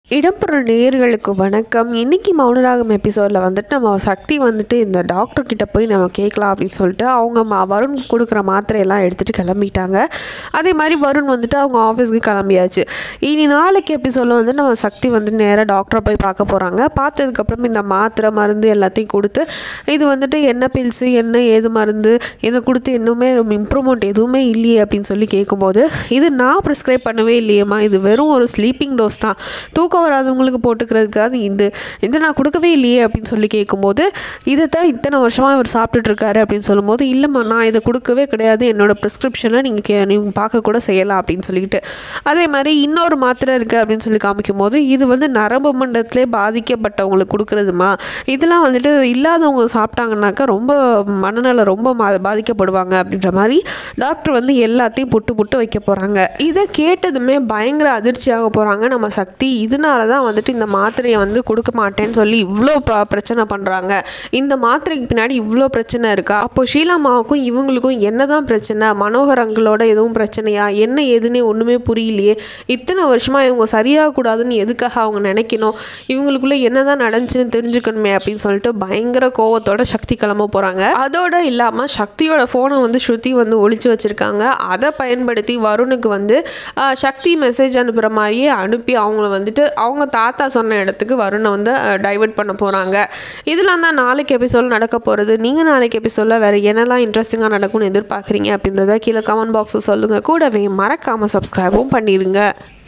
இடம்பெற நேயர்களுக்கு வணக்கம் இன்னைக்கு மௌனராகம் எபிசோடில் வந்துட்டு நம்ம சக்தி வந்துட்டு இந்த டாக்டர் கிட்ட போய் நம்ம கேட்கலாம் அப்படின்னு சொல்லிட்டு அவங்க ம- வருண் கொடுக்குற மாத்திரையெல்லாம் எடுத்துகிட்டு கிளம்பிட்டாங்க அதே மாதிரி வருண் வந்துட்டு அவங்க ஆஃபீஸ்க்கு கிளம்பியாச்சு இனி நாளைக்கு எபிசோடில் வந்து நம்ம சக்தி வந்து நேராக டாக்டரை போய் பார்க்க போகிறாங்க பார்த்ததுக்கப்புறம் இந்த மாத்திரை மருந்து எல்லாத்தையும் கொடுத்து இது வந்துட்டு என்ன பில்ஸு என்ன ஏது மருந்து இதை கொடுத்து இன்னுமே இம்ப்ரூவ்மெண்ட் எதுவுமே இல்லையே அப்படின்னு சொல்லி கேட்கும்போது இது நான் ப்ரிஸ்கிரைப் பண்ணவே இல்லையேம்மா இது வெறும் ஒரு ஸ்லீப்பிங் டோஸ் தான் தூக்கம் வராதவங்களுக்கு போட்டுக்கிறதுக்காக இது இது நான் கொடுக்கவே இல்லையே அப்படின்னு சொல்லி கேட்கும்போது இதை தான் இத்தனை வருஷமாக இவர் சாப்பிட்டுட்டு இருக்காரு அப்படின்னு சொல்லும்போது இல்லைம்மா நான் இதை கொடுக்கவே கிடையாது என்னோட ப்ரிஸ்கிரிப்ஷனில் நீங்கள் கே நீங்கள் பார்க்க கூட செய்யலாம் அப்படின்னு சொல்லிக்கிட்டு அதே மாதிரி இன்னொரு மாத்திரை இருக்குது அப்படின்னு சொல்லி காமிக்கும் போது இது வந்து நரம்பு மண்டலத்திலே பாதிக்கப்பட்டவங்களுக்கு கொடுக்குறதுமா இதெல்லாம் வந்துட்டு இல்லாதவங்க சாப்பிட்டாங்கன்னாக்கா ரொம்ப மனநல ரொம்ப மா- பாதிக்கப்படுவாங்க அப்படின்ற மாதிரி டாக்டர் வந்து எல்லாத்தையும் புட்டு புட்டு வைக்க போகிறாங்க இதை கேட்டதுமே பயங்கர அதிர்ச்சியாக போகிறாங்க நம்ம சக்தி இதனால தான் வந்துட்டு இந்த மாத்திரையை வந்து கொடுக்க மாட்டேன்னு சொல்லி இவ்வளோ ப- பிரச்சனை பண்ணுறாங்க இந்த மாத்திரைக்கு பின்னாடி இவ்வளோ பிரச்சனை இருக்கா அப்போ ஷீலாமாவுக்கும் இவங்களுக்கும் என்னதான் பிரச்சனை மனோகர் அங்கிளோட எதுவும் பிரச்சனையா என்ன ஏதுன்னே ஒன்றுமே புரியலையே இத்தனை வருஷமாக இவங்க சரியாகக்கூடாதுன்னு எதுக்காக அவங்க நினைக்கணும் இவங்களுக்குள்ள என்னதான் நடந்துச்சுன்னு தெரிஞ்சுக்கணுமே அப்படின்னு சொல்லிட்டு பயங்கர கோவத்தோட சக்தி கிளம்ப போகிறாங்க அதோட இல்லாமல் சக்தியோட ஃபோனை வந்து ஸ்ருதி வந்து ஒளிச்சு வச்சுருக்காங்க அதை பயன்படுத்தி வருணுக்கு வந்து ஆஹ், சக்தி மெசேஜ் அனுப்புகிற மாதிரியே அனுப்பி அவங்கள வந்துட்டு அவங்க தாத்தா சொன்ன இடத்துக்கு வருணை வந்து டைவர்ட் பண்ண போகிறாங்க இதெல்லாம் தான் நாளைக்கு எபிசோட் நடக்க போகிறது நீங்கள் நாளைக்கு எபிசோடில் வேறு என்னெல்லாம் இன்ட்ரெஸ்டிங்காக நடக்கும்னு எதிர்பார்க்குறீங்க அப்படின்றத கீழே கமெண்ட் பாக்ஸில் சொல்லுங்கள் கூடவே மறக்காமல் சப்ஸ்கிரைபும் பண்ணிடுங்க